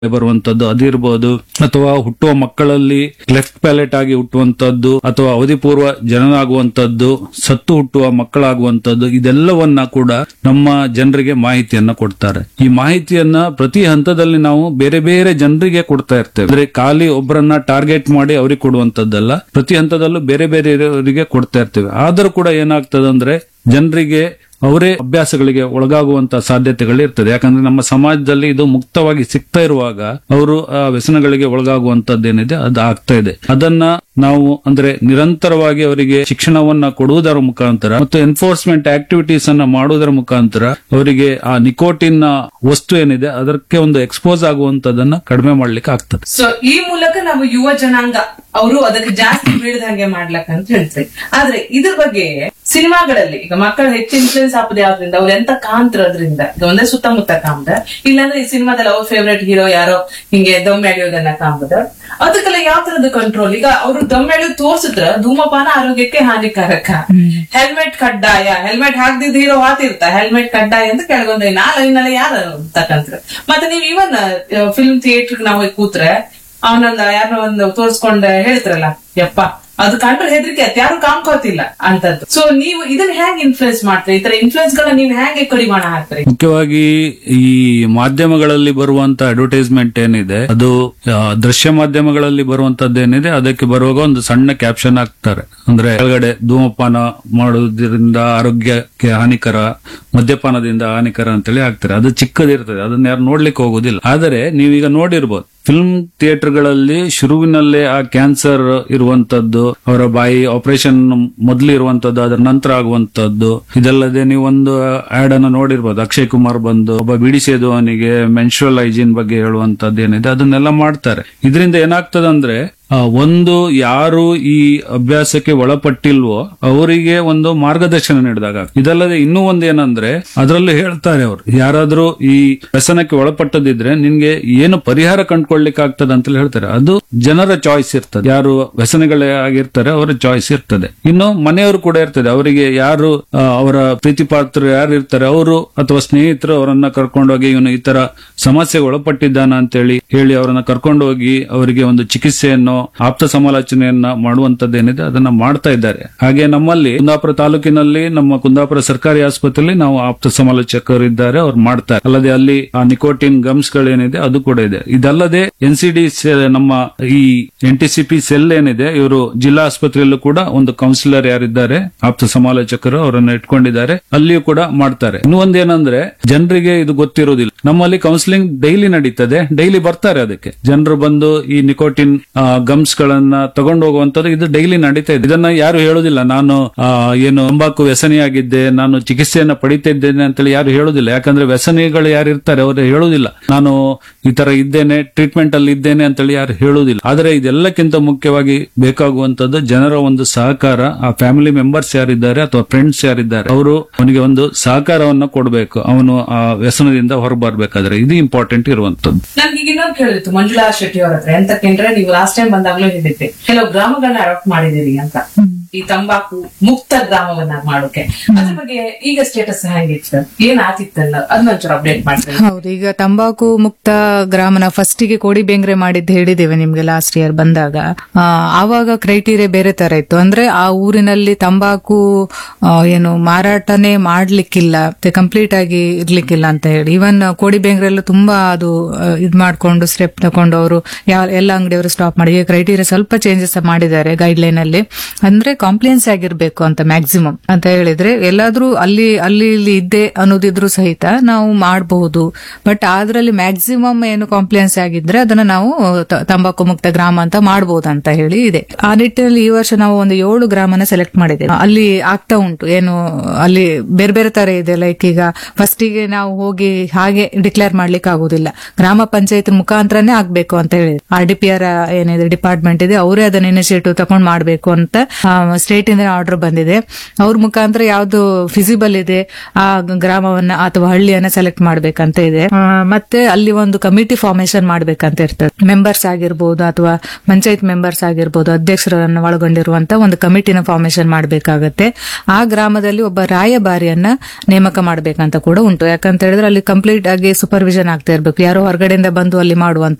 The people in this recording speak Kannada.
ಬರುವಂತದ್ದು ಅದಿರ್ಬೋದು ಅಥವಾ ಹುಟ್ಟುವ ಮಕ್ಕಳಲ್ಲಿ ಲೆಫ್ಟ್ ಪ್ಯಾಲೆಟ್ ಆಗಿ ಹುಟ್ಟುವಂತದ್ದು ಅಥವಾ ಅವಧಿ ಪೂರ್ವ ಜನನಾಗುವಂತದ್ದು ಸತ್ತು ಹುಟ್ಟುವ ಮಕ್ಕಳಾಗುವಂತದ್ದು ಇದೆಲ್ಲವನ್ನ ಕೂಡ ನಮ್ಮ ಜನರಿಗೆ ಮಾಹಿತಿಯನ್ನ ಕೊಡ್ತಾರೆ ಈ ಮಾಹಿತಿಯನ್ನ ಪ್ರತಿ ಹಂತದಲ್ಲಿ ನಾವು ಬೇರೆ ಬೇರೆ ಜನರಿಗೆ ಕೊಡ್ತಾ ಇರ್ತೇವೆ ಅಂದ್ರೆ ಖಾಲಿ ಒಬ್ಬರನ್ನ ಟಾರ್ಗೆಟ್ ಮಾಡಿ ಅವ್ರಿಗೆ ಕೊಡುವಂತದ್ದಲ್ಲ ಪ್ರತಿ ಹಂತದಲ್ಲೂ ಬೇರೆ ಬೇರೆಯವರಿಗೆ ಕೊಡ್ತಾ ಇರ್ತೇವೆ ಆದರೂ ಕೂಡ ಏನಾಗ್ತದಂದ್ರೆ ಜನರಿಗೆ ಅವರೇ ಅಭ್ಯಾಸಗಳಿಗೆ ಒಳಗಾಗುವಂತ ಸಾಧ್ಯತೆಗಳು ಇರ್ತದೆ ಯಾಕಂದ್ರೆ ನಮ್ಮ ಸಮಾಜದಲ್ಲಿ ಇದು ಮುಕ್ತವಾಗಿ ಸಿಗ್ತಾ ಇರುವಾಗ ಅವರು ಆ ವ್ಯಸನಗಳಿಗೆ ಒಳಗಾಗುವಂತದ್ದೇನಿದೆ ಅದು ಆಗ್ತಾ ಇದೆ ಅದನ್ನ ನಾವು ಅಂದ್ರೆ ನಿರಂತರವಾಗಿ ಅವರಿಗೆ ಶಿಕ್ಷಣವನ್ನ ಕೊಡುವುದರ ಮುಖಾಂತರ ಮತ್ತು ಎನ್ಫೋರ್ಸ್ಮೆಂಟ್ ಆಕ್ಟಿವಿಟೀಸ್ ಅನ್ನ ಮಾಡುವುದರ ಮುಖಾಂತರ ಅವರಿಗೆ ಆ ನಿಕೋಟಿನ್ ವಸ್ತು ಏನಿದೆ ಅದಕ್ಕೆ ಒಂದು ಎಕ್ಸ್ಪೋಸ್ ಆಗುವಂತದನ್ನ ಕಡಿಮೆ ಮಾಡ್ಲಿಕ್ಕೆ ಆಗ್ತದೆ ಸೊ ಈ ಮೂಲಕ ನಾವು ಯುವ ಜನಾಂಗ ಅವರು ಅದಕ್ಕೆ ಜಾಸ್ತಿ ಬೀಳದಂಗೆ ಮಾಡ್ಲಕ್ಕ ಅಂತ ಹೇಳ್ತೀವಿ ಆದ್ರೆ ಇದ್ರ ಬಗ್ಗೆ ಸಿನಿಮಾಗಳಲ್ಲಿ ಈಗ ಮಕ್ಕಳು ಹೆಚ್ಚು ಇನ್ಫ್ಲೂಯೆನ್ಸ್ ಆಗೋದು ಯಾವ್ದ್ರಿಂದ ಅವ್ರು ಎಂತ ಕಾಂತ್ರ ಅದ್ರಿಂದ ಈಗ ಒಂದೇ ಸುತ್ತಮುತ್ತ ಕಾಮ್ದ ಇಲ್ಲಾಂದ್ರೆ ಈ ಸಿನಿಮಾದಲ್ಲಿ ಅವ್ರ ಫೇವ್ರೆಟ್ ಹೀರೋ ಯಾರೋ ಹಿಂಗೆ ದಮ್ ಎಳೆಯೋದನ್ನ ಕಾಮ್ದ ಅದಕ್ಕೆಲ್ಲ ಯಾವ ತರದ ಕಂಟ್ರೋಲ್ ಈಗ ಅವರು ದಮ್ ಎಳೆಯೋದು ತೋರ್ಸಿದ್ರ ಧೂಮಪಾನ ಆರೋಗ್ಯಕ್ಕೆ ಹಾನಿಕಾರಕ ಹೆಲ್ಮೆಟ್ ಕಡ್ಡಾಯ ಹೆಲ್ಮೆಟ್ ಹಾಕ್ದಿದ್ ಹೀರೋ ಹಾತಿರ್ತ ಹೆಲ್ಮೆಟ್ ಕಡ್ಡಾಯ ಅಂತ ಕೆಳಗೊಂದು ನಾ ಲೈನಲ್ಲಿ ಯಾರು ತಕಂತ್ರ ಮತ್ತೆ ನೀವು ಇವನ್ ಫಿಲ್ಮ್ ಥಿಯೇಟರ್ ನಾವು ಹೋಗಿ ಕೂತ್ರೆ ಅವನೊಂದ ಯಾರೋ ಒಂದು ತೋರ್ಸ್ಕೊಂಡ್ ಹೇಳ್ತಾರಲ್ಲ ಯಪ್ಪ ಅದು ಕಂಡ್ರೆ ಹೆದರಿಕೆ ಆಯ್ತು ಯಾರು ಕಾಮ್ಕೋತಿಲ್ಲ ಅಂತದ್ದು ಸೊ ನೀವು ಇದನ್ನ ಹೇಗೆ ಇನ್ಫ್ಲುಯೆನ್ಸ್ ಮಾಡ್ತೀರಿ ಈ ತರ ಇನ್ಫ್ಲುಯೆನ್ಸ್ ಗಳನ್ನ ನೀವು ಹೇಗೆ ಕಡಿವಾಣ ಹಾಕ್ತೀರಿ ಮುಖ್ಯವಾಗಿ ಈ ಮಾಧ್ಯಮಗಳಲ್ಲಿ ಬರುವಂತ ಅಡ್ವರ್ಟೈಸ್ಮೆಂಟ್ ಏನಿದೆ ಅದು ಆ, ದೃಶ್ಯ ಮಾಧ್ಯಮಗಳಲ್ಲಿ ಬರುವಂತದ್ದೇನಿದೆ ಅದಕ್ಕೆ ಬರುವಾಗ ಒಂದು ಸಣ್ಣ ಕ್ಯಾಪ್ಷನ್ ಹಾಕ್ತಾರೆ ಅಂದ್ರೆ ಕೆಳಗಡೆ ಧೂಮಪಾನ ಮಾಡುವುದರಿಂದ ಆರೋಗ್ಯಕ್ಕೆ ಹಾನಿಕರ ಮದ್ಯಪಾನದಿಂದ ಹಾನಿಕರ ಅಂತೇಳಿ ಹಾಕ್ತಾರೆ ಅದು ಚಿಕ್ಕದಿರ್ತದೆ ಅದನ್ನ ಯಾರು ನೋಡ್ಲಿಕ್ಕೆ ಹೋಗುದಿಲ್ಲ ಆದರೆ ನೀವೀಗ ನೋಡಿರ್ಬೋದು ಫಿಲ್ಮ್ ಥಿಯೇಟರ್ಗಳಲ್ಲಿ ಶುರುವಿನಲ್ಲೇ ಆ ಕ್ಯಾನ್ಸರ್ ಇರುವಂತದ್ದು ಅವರ ಬಾಯಿ ಆಪರೇಷನ್ ಮೊದಲು ಇರುವಂತದ್ದು ಅದರ ನಂತರ ಆಗುವಂತದ್ದು ಇದಲ್ಲದೆ ನೀವು ಒಂದು ಆಡ್ ಅನ್ನು ನೋಡಿರ್ಬೋದು ಅಕ್ಷಯ್ ಕುಮಾರ್ ಬಂದು ಒಬ್ಬ ಬಿಡಿಸೇದುವನಿಗೆ ಮೆನ್ಶುರಲ್ ಹೈಜೀನ್ ಬಗ್ಗೆ ಹೇಳುವಂತದ್ದು ಏನಿದೆ ಅದನ್ನೆಲ್ಲ ಮಾಡ್ತಾರೆ ಇದರಿಂದ ಏನಾಗ್ತದಂದ್ರೆ ಆ, ಒಂದು ಯಾರು ಈ ಅಭ್ಯಾಸಕ್ಕೆ ಒಳಪಟ್ಟಿಲ್ವೋ ಅವರಿಗೆ ಒಂದು ಮಾರ್ಗದರ್ಶನ ನೀಡಿದಾಗ ಆಗ್ತದೆ. ಇದಲ್ಲದೆ ಇನ್ನೂ ಒಂದು ಏನಂದ್ರೆ ಅದರಲ್ಲೂ ಹೇಳ್ತಾರೆ ಅವರು ಯಾರಾದ್ರೂ ಈ ವ್ಯಸನಕ್ಕೆ ಒಳಪಟ್ಟದಿದ್ರೆ ನಿನ್ಗೆ ಏನು ಪರಿಹಾರ ಕಂಡ್ಕೊಳ್ಲಿಕ್ಕೆ ಆಗ್ತದೆ ಅಂತ ಹೇಳ್ತಾರೆ ಅದು ಜನರ ಚಾಯ್ಸ್ ಇರ್ತದೆ ಯಾರು ವ್ಯಸನಗಳೇ ಆಗಿರ್ತಾರೆ ಅವರ ಚಾಯ್ಸ್ ಇರ್ತದೆ ಇನ್ನು ಮನೆಯವರು ಕೂಡ ಇರ್ತದೆ ಅವರಿಗೆ ಯಾರು ಆ, ಅವರ ಪ್ರೀತಿ ಪಾತ್ರರು ಯಾರು ಇರ್ತಾರೆ ಅವರು ಅಥವಾ ಸ್ನೇಹಿತರು ಅವರನ್ನ ಕರ್ಕೊಂಡೋಗಿ ಇವನು ಈ ತರ ಸಮಸ್ಯೆಗೆ ಒಳಪಟ್ಟಿದ್ದಾನ ಅಂತೇಳಿ ಹೇಳಿ ಅವರನ್ನ ಕರ್ಕೊಂಡು ಹೋಗಿ ಅವರಿಗೆ ಒಂದು ಚಿಕಿತ್ಸೆಯನ್ನು ಆಪ್ತ ಸಮಾಲೋಚನೆಯನ್ನ ಮಾಡುವಂತದ್ದೇನಿದೆ ಅದನ್ನ ಮಾಡ್ತಾ ಇದ್ದಾರೆ ಹಾಗೆ ನಮ್ಮಲ್ಲಿ ಕುಂದಾಪುರ ತಾಲೂಕಿನಲ್ಲಿ ನಮ್ಮ ಕುಂದಾಪುರ ಸರ್ಕಾರಿ ಆಸ್ಪತ್ರೆಯಲ್ಲಿ ನಾವು ಆಪ್ತ ಸಮಾಲೋಚಕರು ಇದ್ದಾರೆ ಅವ್ರು ಮಾಡ್ತಾರೆ ಅಲ್ಲದೆ ಅಲ್ಲಿ ಆ ನಿಕೋಟಿನ್ ಗಮ್ಸ್ ಗಳೇನಿದೆ ಅದು ಕೂಡ ಇದೆ ಇದಲ್ಲದೆ ಎನ್ ಸಿ ಡಿ ನಮ್ಮ ಈ N T C P cell ಏನಿದೆ ಇವರು ಜಿಲ್ಲಾ ಆಸ್ಪತ್ರೆಯಲ್ಲೂ ಕೂಡ ಒಂದು ಕೌನ್ಸಿಲರ್ ಯಾರಿದ್ದಾರೆ ಆಪ್ತ ಸಮಾಲೋಚಕರು ಅವರನ್ನ ಇಟ್ಕೊಂಡಿದ್ದಾರೆ ಅಲ್ಲಿಯೂ ಕೂಡ ಮಾಡ್ತಾರೆ ಇನ್ನು ಒಂದೇನಂದ್ರೆ ಜನರಿಗೆ ಇದು ಗೊತ್ತಿರೋದಿಲ್ಲ ನಮ್ಮಲ್ಲಿ ಕೌನ್ಸಿಲಿಂಗ್ ಡೈಲಿ ನಡೀತದೆ ಡೈಲಿ ಬರ್ತಾರೆ ಅದಕ್ಕೆ ಜನರು ಬಂದು ಈ ನಿಕೋಟಿನ್ ಗಮ್ಸ್ ಗಳನ್ನ ತಗೊಂಡು ಹೋಗುವಂತದ್ದು ಇದು ಡೈಲಿ ನಡೀತಾ ಇದೆ ಇದನ್ನ ಯಾರು ಹೇಳುದಿಲ್ಲ ನಾನು ಆ, ಏನು ತಂಬಾಕು ವ್ಯಸನಿಯಾಗಿದ್ದೆ ನಾನು ಚಿಕಿತ್ಸೆಯನ್ನ ಪಡಿತಾ ಇದ್ದೇನೆ ಅಂತೇಳಿ ಯಾರು ಹೇಳುದಿಲ್ಲ ಯಾಕಂದ್ರೆ ವ್ಯಸನಿಗಳು ಯಾರು ಇರ್ತಾರೆ ಅವರು ಹೇಳುದಿಲ್ಲ ನಾನು ಈ ತರ ಇದ್ದೇನೆ ಟ್ರೀಟ್ಮೆಂಟ್ ಅಲ್ಲಿ ಇದ್ದೇನೆ ಅಂತೇಳಿ ಯಾರು ಹೇಳುವುದಿಲ್ಲ ಆದರೆ ಇದೆಲ್ಲಕ್ಕಿಂತ ಮುಖ್ಯವಾಗಿ ಬೇಕಾಗುವಂತದ್ದು ಜನರ ಒಂದು ಸಹಕಾರ ಆ ಫ್ಯಾಮಿಲಿ ಮೆಂಬರ್ಸ್ ಯಾರಿದ್ದಾರೆ ಅಥವಾ ಫ್ರೆಂಡ್ಸ್ ಯಾರಿದ್ದಾರೆ ಅವರು ಅವನಿಗೆ ಒಂದು ಸಹಕಾರವನ್ನ ಕೊಡಬೇಕು ಅವನು ಆ ವ್ಯಸನದಿಂದ ಹೊರಬರ್ಬೇಕಾದ್ರೆ ಇದು ಇಂಪಾರ್ಟೆಂಟ್ ಇರುವಂತದ್ದು ನನ್ಗೆ ಈಗ ಇನ್ನೊಂದು ಕೇಳಿತ್ತು ಮಂಜುಳಾ ಶೆಟ್ಟಿ ಅವ್ರ ಹತ್ರ ಎಂತಕ್ಕೆಂದ್ರೆ ನೀವು ಲಾಸ್ಟ್ ಟೈಮ್ ಬಂದಾಗ್ಲೂ ಹೇಳಿದ್ದೆ ಕೆಲವು ಗ್ರಾಮಗಳನ್ನ ಅಡಾಪ್ಟ್ ಮಾಡಿದೀರಿ ಅಂತ ಈ ತಂಬಾಕು ಮುಕ್ತ ಗ್ರಾಮವನ್ನ ಮಾಡೋಕೆ ಅದ್ರ ಬಗ್ಗೆ ಈಗ ಸ್ಟೇಟಸ್ ಹೇಗಿತ್ತು ಏನ್ ಆತಿತ್ತಲ್ಲ ಅದನ್ನೊಂಚೂರು ಅಪ್ಡೇಟ್ ಮಾಡ್ತೀನಿ ಹೌದು ಈಗ ತಂಬಾಕು ಮುಕ್ತ ಗ್ರಾಮನ ಫಸ್ಟಿಗೆ ಕೋಡಿ ಬೇಂಗ್ರೆ ಮಾಡಿದ್ದು ಹೇಳಿದ್ದೇವೆ ನಿಮ್ಗೆ ಲಾಸ್ಟ್ ಇಯರ್ ಬಂದಾಗ ಆ, ಆವಾಗ ಕ್ರೈಟೀರಿಯಾ ಬೇರೆ ತರ ಇತ್ತು ಅಂದ್ರೆ ಆ ಊರಿನಲ್ಲಿ ತಂಬಾಕು ಆ, ಏನು ಮಾರಾಟನೇ ಮಾಡ್ಲಿಕ್ಕಿಲ್ಲ ಕಂಪ್ಲೀಟ್ ಆಗಿ ಇರ್ಲಿಕ್ಕಿಲ್ಲ ಅಂತ ಹೇಳಿ ಇವನ್ ಕೋಡಿ ಬೇಂಗ್ರೆಲ್ಲೂ ತುಂಬಾ ಅದು ಆ, ಇದ್ ಮಾಡ್ಕೊಂಡು ಸ್ಟೆಪ್ ತಕೊಂಡು ಅವರು ಯಾವ ಎಲ್ಲ ಅಂಗಡಿಯವರು ಸ್ಟಾಪ್ ಮಾಡಿ ಈಗ ಕ್ರೈಟೀರಿಯಾ ಸ್ವಲ್ಪ ಚೇಂಜಸ್ ಮಾಡಿದ್ದಾರೆ ಗೈಡ್ ಲೈನ್ ಅಲ್ಲಿ ಅಂದ್ರೆ ಕಾಂಪ್ಲಿಯನ್ಸ್ ಆಗಿರ್ಬೇಕು ಅಂತ ಮ್ಯಾಕ್ಸಿಮಮ್ ಅಂತ ಹೇಳಿದ್ರೆ ಎಲ್ಲಾದ್ರೂ ಅಲ್ಲಿ ಅಲ್ಲಿ ಇಲ್ಲಿ ಇದ್ದೆ ಅನ್ನೋದಿದ್ರು ಸಹಿತ ನಾವು ಮಾಡಬಹುದು ಬಟ್ ಅದ್ರಲ್ಲಿ ಮ್ಯಾಕ್ಸಿಮಮ್ ಏನು ಕಾಂಪ್ಲಿಯನ್ಸ್ ಆಗಿದ್ರೆ ಅದನ್ನ ನಾವು ತ- ತಂಬಾಕು ಮುಕ್ತ ಗ್ರಾಮ ಅಂತ ಮಾಡಬಹುದು ಅಂತ ಹೇಳಿ ಇದೆ ಆ ನಿಟ್ಟಿನಲ್ಲಿ ಈ ವರ್ಷ ನಾವು ಒಂದು ಏಳು ಗ್ರಾಮನ ಸೆಲೆಕ್ಟ್ ಮಾಡಿದ್ದೇವೆ ಅಲ್ಲಿ ಆಗ್ತಾ ಉಂಟು ಏನು ಅಲ್ಲಿ ಬೇರೆ ಬೇರೆ ತರ ಇದೆ ಲೈಕ್ ಈಗ ಫಸ್ಟಿಗೆ ನಾವು ಹೋಗಿ ಹಾಗೆ ಡಿಕ್ಲೇರ್ ಮಾಡ್ಲಿಕ್ಕೆ ಆಗುದಿಲ್ಲ ಗ್ರಾಮ ಪಂಚಾಯತ್ ಮುಖಾಂತರನೇ ಆಗ್ಬೇಕು ಅಂತ ಹೇಳಿ ಆರ್ ಡಿ ಪಿ ಆರ್ ಏನಿದೆ ಡಿಪಾರ್ಟ್ಮೆಂಟ್ ಇದೆ ಅವರೇ ಅದನ್ನ ಇನಿಷಿಯೇಟಿವ್ ತಗೊಂಡ್ ಮಾಡ್ಬೇಕು ಅಂತ ಸ್ಟೇಟ್ ಇಂದ ಆರ್ಡರ್ ಬಂದಿದೆ ಅವ್ರ ಮುಖಾಂತರ ಯಾವ್ದು ಫಿಸಿಬಲ್ ಇದೆ ಆ ಗ್ರಾಮವನ್ನ ಅಥವಾ ಹಳ್ಳಿಯನ್ನ ಸೆಲೆಕ್ಟ್ ಮಾಡ್ಬೇಕಂತ ಇದೆ ಆ, ಮತ್ತೆ ಅಲ್ಲಿ ಒಂದು ಕಮಿಟಿ ಫಾರ್ಮೇಶನ್ ಮಾಡ್ಬೇಕಂತ ಇರ್ತದೆ ಮೆಂಬರ್ಸ್ ಆಗಿರ್ಬೋದು ಅಥವಾ ಪಂಚಾಯತ್ ಮೆಂಬರ್ಸ್ ಆಗಿರ್ಬೋದು ಅಧ್ಯಕ್ಷರನ್ನು ಒಳಗೊಂಡಿರುವಂತ ಒಂದು ಕಮಿಟಿನ ಫಾರ್ಮೇಶನ್ ಮಾಡಬೇಕಾಗತ್ತೆ ಆ ಗ್ರಾಮದಲ್ಲಿ ಒಬ್ಬ ರಾಯಭಾರಿಯನ್ನ ನೇಮಕ ಮಾಡ್ಬೇಕಂತ ಕೂಡ ಉಂಟು ಯಾಕಂತ ಹೇಳಿದ್ರೆ ಅಲ್ಲಿ ಕಂಪ್ಲೀಟ್ ಆಗಿ ಸೂಪರ್ವಿಷನ್ ಆಗ್ತಾ ಇರ್ಬೇಕು ಯಾರೋ ಹೊರಗಡೆಯಿಂದ ಬಂದು ಅಲ್ಲಿ ಮಾಡುವಂತ